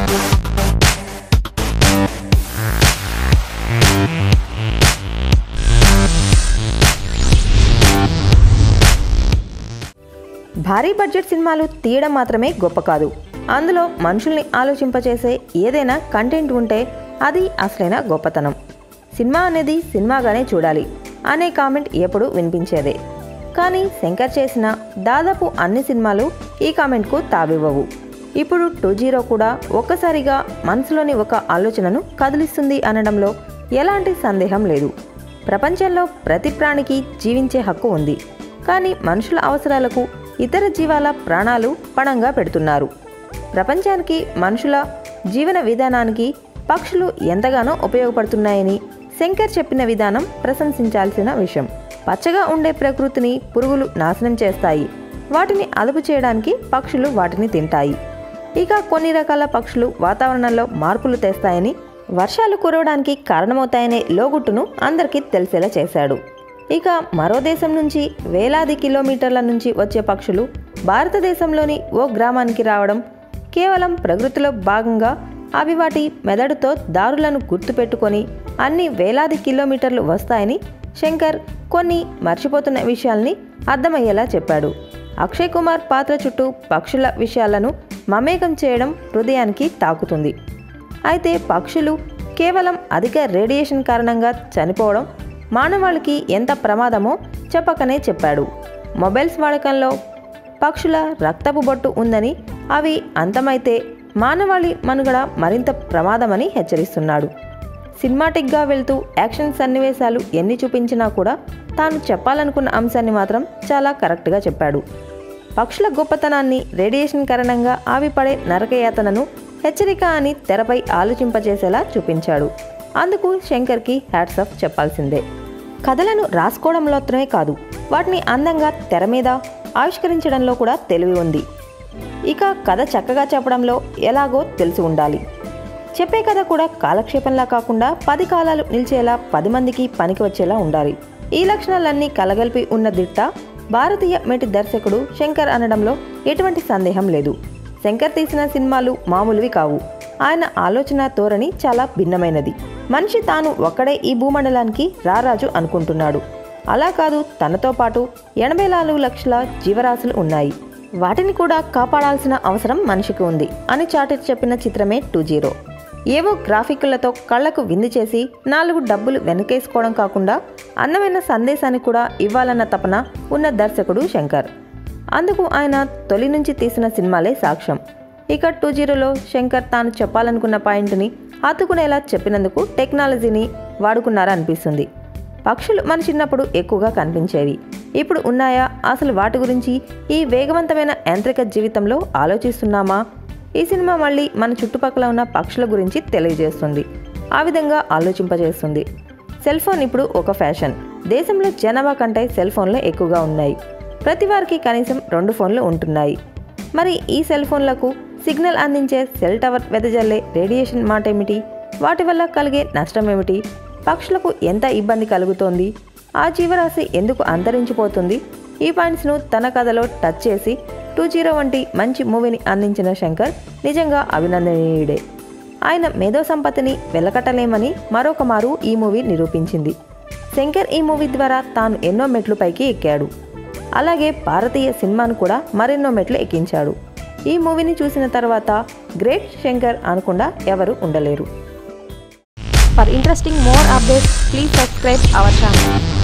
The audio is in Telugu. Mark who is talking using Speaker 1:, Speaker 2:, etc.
Speaker 1: భారీ బడ్జెట్ సినిమాలు తీయడం మాత్రమే గొప్ప కాదు అందులో మనుషుల్ని ఆలోచింపచేసే ఏదైనా కంటెంట్ ఉంటే అది అసలైన గొప్పతనం సినిమా అనేది సినిమాగానే చూడాలి అనే కామెంట్ ఎప్పుడు వినిపించేదే కానీ శంకర్ చేసిన దాదాపు అన్ని సినిమాలు ఈ కామెంట్కు తావివ్వవు ఇప్పుడు టూ జీరో కూడా ఒక్కసారిగా మనసులోని ఒక ఆలోచనను కదిలిస్తుంది అనడంలో ఎలాంటి సందేహం లేదు ప్రపంచంలో ప్రతి ప్రాణికి జీవించే హక్కు ఉంది కానీ మనుషుల అవసరాలకు ఇతర జీవాల ప్రాణాలు పణంగా పెడుతున్నారు ప్రపంచానికి మనుషుల జీవన విధానానికి పక్షులు ఎంతగానో ఉపయోగపడుతున్నాయని శంకర్ చెప్పిన విధానం ప్రశంసించాల్సిన విషయం పచ్చగా ఉండే ప్రకృతిని పురుగులు నాశనం చేస్తాయి వాటిని అదుపు చేయడానికి పక్షులు వాటిని తింటాయి ఇక కొన్ని రకాల పక్షులు వాతావరణంలో మార్పులు తెస్తాయని వర్షాలు కురవడానికి కారణమవుతాయనే లోగుట్టును అందరికీ తెలిసేలా చేశాడు ఇక మరో దేశం నుంచి వేలాది కిలోమీటర్ల నుంచి వచ్చే పక్షులు భారతదేశంలోని ఓ గ్రామానికి రావడం కేవలం ప్రకృతిలో భాగంగా అవి వాటి మెదడుతో దారులను గుర్తుపెట్టుకొని అన్ని వేలాది కిలోమీటర్లు వస్తాయని శంకర్ కొన్ని మర్చిపోతున్న విషయాల్ని అర్థమయ్యేలా చెప్పాడు అక్షయ్ కుమార్ పాత్ర చుట్టూ పక్షుల విషయాలను మమేకం చేయడం హృదయానికి తాకుతుంది అయితే పక్షులు కేవలం అధిక రేడియేషన్ కారణంగా చనిపోవడం మానవాళికి ఎంత ప్రమాదమో చెప్పకనే చెప్పాడు మొబైల్స్ వాడకంలో పక్షుల రక్తపు బొట్టు ఉందని అవి అంతమైతే మానవాళి మనుగడ మరింత ప్రమాదమని హెచ్చరిస్తున్నాడు సినిమాటిక్గా వెళ్తూ యాక్షన్ సన్నివేశాలు ఎన్ని చూపించినా కూడా తాను చెప్పాలనుకున్న అంశాన్ని మాత్రం చాలా కరెక్ట్గా చెప్పాడు పక్షుల గొప్పతనాన్ని రేడియేషన్ కారణంగా ఆవిపడే నరకయాతనను హెచ్చరిక అని తెరపై ఆలోచింపజేసేలా చూపించాడు అందుకు శంకర్కి హ్యాట్స్ ఆఫ్ చెప్పాల్సిందే కథలను రాసుకోవడంలోనే కాదు వాటిని అందంగా తెర మీద ఆవిష్కరించడంలో కూడా తెలివి ఉంది ఇక కథ చక్కగా చెప్పడంలో ఎలాగో తెలిసి ఉండాలి చెప్పే కథ కూడా కాలక్షేపంలా కాకుండా పది కాలాలు నిలిచేలా పది మందికి పనికి వచ్చేలా ఉండాలి ఈ లక్షణాలన్నీ కలగలిపి ఉన్న దిట్ట భారతీయ మెటి దర్శకుడు శంకర్ అనడంలో ఎటువంటి సందేహం లేదు శంకర్ తీసిన సినిమాలు మామూలువి కావు ఆయన ఆలోచన ధోరణి చాలా భిన్నమైనది మనిషి తాను ఒక్కడే ఈ భూమండలానికి రారాజు అనుకుంటున్నాడు అలా కాదు తనతో పాటు ఎనభై నాలుగు లక్షల జీవరాశులు ఉన్నాయి వాటిని కూడా కాపాడాల్సిన అవసరం మనిషికి ఉంది అని చాటి చెప్పిన చిత్రమే టూ జీరో ఏవో గ్రాఫిక్లతో కళ్లకు విందు చేసి నాలుగు డబ్బులు వెనకేసుకోవడం కాకుండా అందమైన సందేశాన్ని కూడా ఇవ్వాలన్న తపన ఉన్న దర్శకుడు శంకర్ అందుకు ఆయన తొలి నుంచి తీసిన సినిమాలే సాక్ష్యం ఇక టూ జీరోలో శంకర్ తాను చెప్పాలనుకున్న పాయింట్ని హత్తుకునేలా చెప్పినందుకు టెక్నాలజీని వాడుకున్నారా అనిపిస్తుంది పక్షులు మన చిన్నప్పుడు ఎక్కువగా కనిపించేవి ఇప్పుడు ఉన్నాయా అసలు వాటి గురించి ఈ వేగవంతమైన యాంత్రిక జీవితంలో ఆలోచిస్తున్నామా ఈ సినిమా మళ్ళీ మన చుట్టుపక్కల ఉన్న పక్షుల గురించి తెలియజేస్తుంది ఆ విధంగా ఆలోచింపజేస్తుంది సెల్ ఫోన్ ఇప్పుడు ఒక ఫ్యాషన్ దేశంలో జనాభా కంటే సెల్ ఫోన్లు ఎక్కువగా ఉన్నాయి ప్రతి వారికి కనీసం రెండు ఫోన్లు ఉంటున్నాయి మరి ఈ సెల్ ఫోన్లకు సిగ్నల్ అందించే సెల్ టవర్ వెదజల్లే రేడియేషన్ మాట ఏమిటి వాటి వల్ల కలిగే నష్టం ఏమిటి పక్షులకు ఎంత ఇబ్బంది కలుగుతోంది ఆ జీవరాశి ఎందుకు అంతరించిపోతుంది ఈ పాయింట్స్ను తన కథలో టచ్ చేసి టూ జీరో వంటి మంచి మూవీని అందించిన శంకర్ నిజంగా అభినందనీయుడే ఆయన మేధో సంపత్తిని వెలకట్టలేమని మరొక మారు ఈ మూవీ నిరూపించింది శంకర్ ఈ మూవీ ద్వారా తాను ఎన్నో మెట్లు పైకి ఎక్కాడు అలాగే భారతీయ సినిమాను కూడా మరెన్నో మెట్లు ఎక్కించాడు ఈ మూవీని చూసిన తర్వాత గ్రేట్ శంకర్ అనకుండా ఎవరు ఉండలేరు
Speaker 2: For interesting more updates, please subscribe our channel.